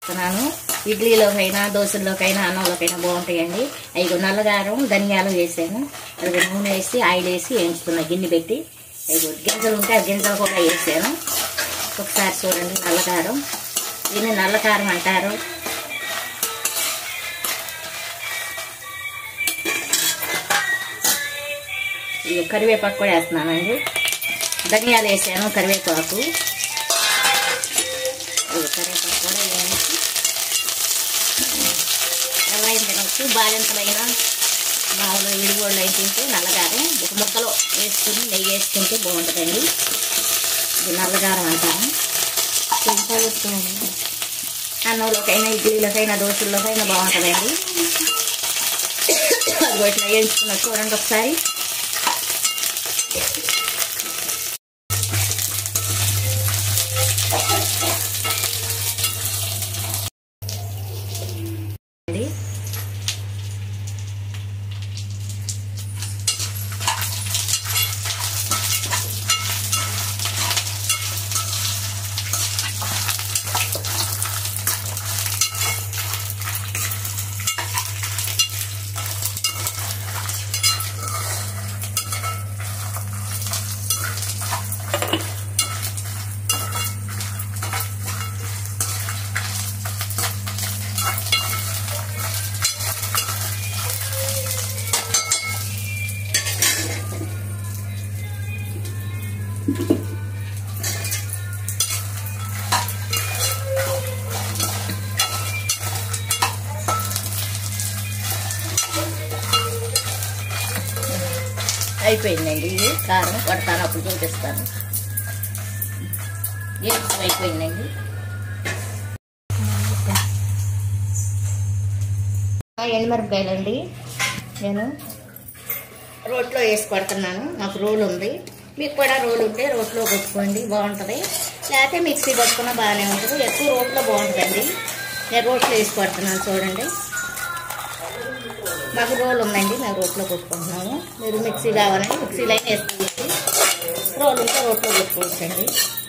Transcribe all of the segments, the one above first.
చేస్తున్నాను ఇడ్లీలోకైనా దోశల్లోకైనా అన్నంలోకైనా బాగుంటాయండి అవి నల్లగారం ధనియాలు వేసాను అది నూనె వేసి ఆయిల్ వేసి వేయించుకున్న గిన్నె పెట్టి అవి గింజలు ఉంటే ఆ గింజలు కూడా వేసాను ఒకసారి చూడండి నల్లకారం దీన్ని నల్లకారం అంటారు ఇది కరివేపాకు కూడా వేస్తున్నానండి ధనియాలు వేసాను కరివేపాకు ఇది కరివేపాకు కూడా వేయించి ఎవరైనా తినవచ్చు బాలింతలైనా మామూలు విడిగోళ్ళు అయితే తింటే నల్లగారం ఒక ముక్కలో వేసుకుని నెయ్యి వేసుకుంటే బాగుంటుందండి ఇది నల్లగారం అంటాము అన్నంలోకైనా ఇడ్లీలోకైనా దోశల్లోకైనా బాగుంటుందండి అది ఇట్లా వేయించుకున్న చూడండి ఒకసారి అండి అయిపోయిందండి ఇది కారం కొడతాను అప్పుడు చూపిస్తాను ఏం అయిపోయిందండి ఎండుమిరపకాయలండి నేను రోట్లో వేసి కొడుతున్నాను నాకు రోల్ ఉంది మీకు కూడా రోల్ ఉంటే రోట్లో కొట్టుకోండి బాగుంటుంది లేకపోతే మిక్సీ పట్టుకున్నా బాగానే ఉంటుంది ఎక్కువ రోట్లో బాగుంటుందండి నేను రోట్లో వేసి కొడుతున్నాను చూడండి మాకు రోల్ ఉందండి మేము రోట్లో కొట్టుకుంటున్నాము మీరు మిక్సీ కావాలంటే మిక్సీలో అయినా వేసుకోవచ్చు రోల్ ఉంటే రోట్లో కొట్టుకోవచ్చండి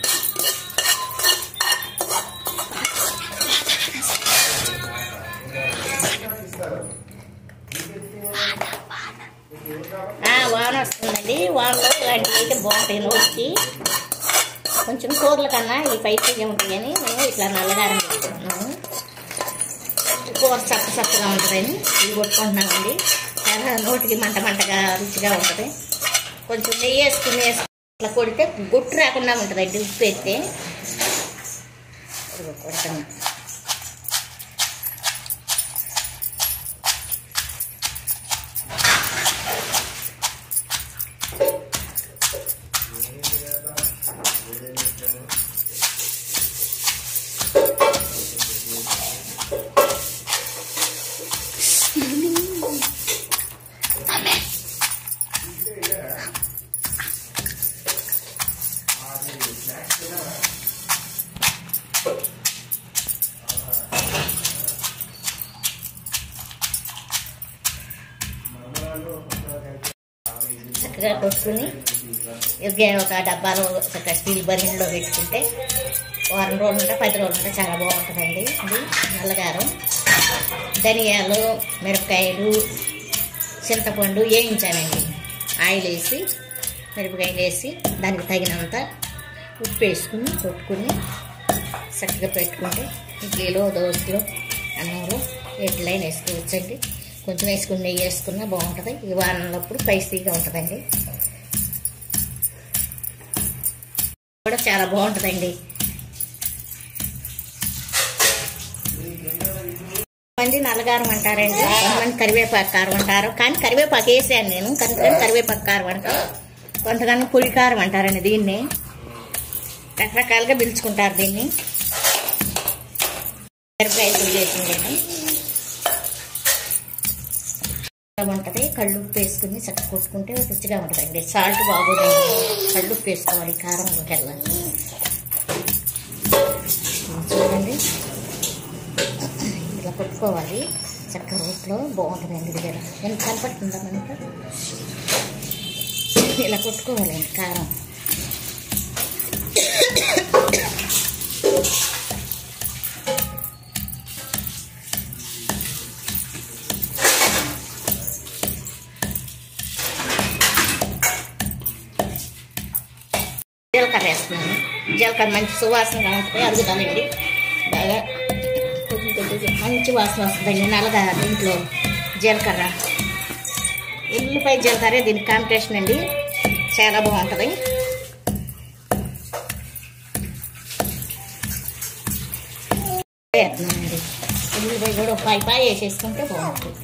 ఆ, వాన వస్తుందండి వానలో ఇలాంటివి అయితే బాగుంటాయి నోటికి కొంచెం కూరల కన్నా ఈ పైసలు ఉంటాయని మేము ఇట్లా నల్లగారం పెట్టుకుంటున్నాము కూర చప్ప చప్పగా ఉంటుందని ఇవి కొట్టుకుంటున్నామండి చాలా నోటికి మంట మంటగా రుచిగా ఉంటుంది కొంచెం నెయ్యి వేసుకుని వేసుకుని ఇట్లా కొడితే గుట్టు రాకుండా ఉంటుందండి ఉప్పు వేస్తే ఇదిగో కొడుతున్నా చక్కగా కొట్టుకుని ఇక ఒక డబ్బాలో చక్కగా స్టీల్ బర్రెల్లో పెట్టుకుంటే వారం రోజులు ఉంటే పది రోజులు ఉంటే చాలా బాగుంటుందండి ఇది నల్లగారం ధనియాలు మిరపకాయలు చింతపండు వేయించానండి ఆయిల్ వేసి మిరపకాయలు వేసి దానికి తగినంత ఉప్పు వేసుకుని కొట్టుకుని చక్కగా పెట్టుకుంటే ఇడ్లీలో దోశలో అన్నంలో ఎట్లయినా వేసుకోవచ్చండి కొంచెం వేసుకుని నెయ్యి వేసుకున్నా బాగుంటుంది ఈ వానప్పుడు స్పైసీగా ఉంటుందండి కూడా చాలా బాగుంటుందండి మంది నల్లగారం అంటారండి కొంతమంది కరివేపాకు కారం అంటారు కానీ కరివేపాకు వేసాను నేను కనుక కరివేపాకు కారం అంటారు కొంతమంది పులి కారం అంటారండి దీన్ని రకరకాలుగా పిలుచుకుంటారు దీన్ని మిరపకాయ పొడి చేసిందండి ఉంటుంది కళ్ళు ఉప్పు వేసుకుని చక్క కొట్టుకుంటే రుచిగా ఉంటుందండి సాల్ట్ బాగోదండి కళ్ళు ఉప్పు వేసుకోవాలి కారం వెళ్ళాలి చూడండి ఇలా కొట్టుకోవాలి చక్క రోట్లో బాగుంటుందండి ఇది కూడా ఎంత కనపడుతుందా మనకు ఇలా కొట్టుకోవాలండి కారం జీలకర్ర మంచి సువాసనగా ఉంటుంది అడుగుతానండి బాగా కొద్ది కొద్దిగా మంచి వాసన వస్తుందండి నల్లగా దీంట్లో జీలకర్ర ఎల్లిపాయ జీలకర్ర దీనికి కాంపిటీషన్ అండి చాలా బాగుంటుంది వేస్తున్నానండి ఉల్లిపాయ కూడా ఒక పై పై వేసేసుకుంటే బాగుంటుంది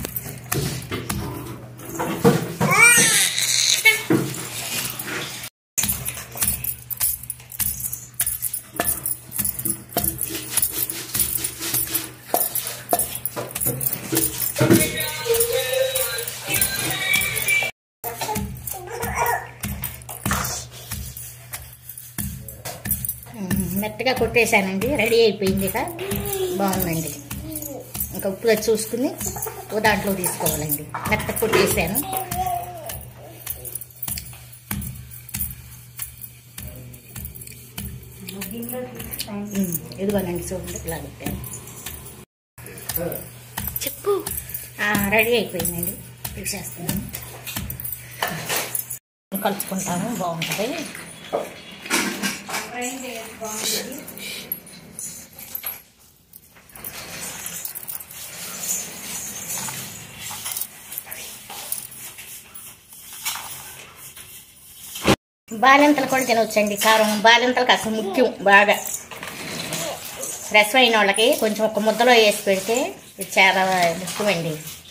ఉమ్, మెత్తగా కొట్టేశానండి రెడీ అయిపోయింది ఇక బాగుందండి ఇంకా ఉప్పుగా చూసుకుని ఓ దాంట్లో తీసుకోవాలండి మెత్తగా కొట్టేసాను ఉమ్, ఇదిగోనండి చూడండి ఇలా పెట్టాను చెప్పు ఆ, రెడీ అయిపోయిందండి తీసేస్తున్నాను కలుపుకుంటాను బాగుంటుంది బాలింతలు కూడా తినవచ్చండి కారం బాలింతలకు అసలు ముఖ్యం బాగా రసం అయిన వాళ్ళకి కొంచెం ఒక ముద్దలో వేసి పెడితే ఇది చాలా ముఖ్యమండి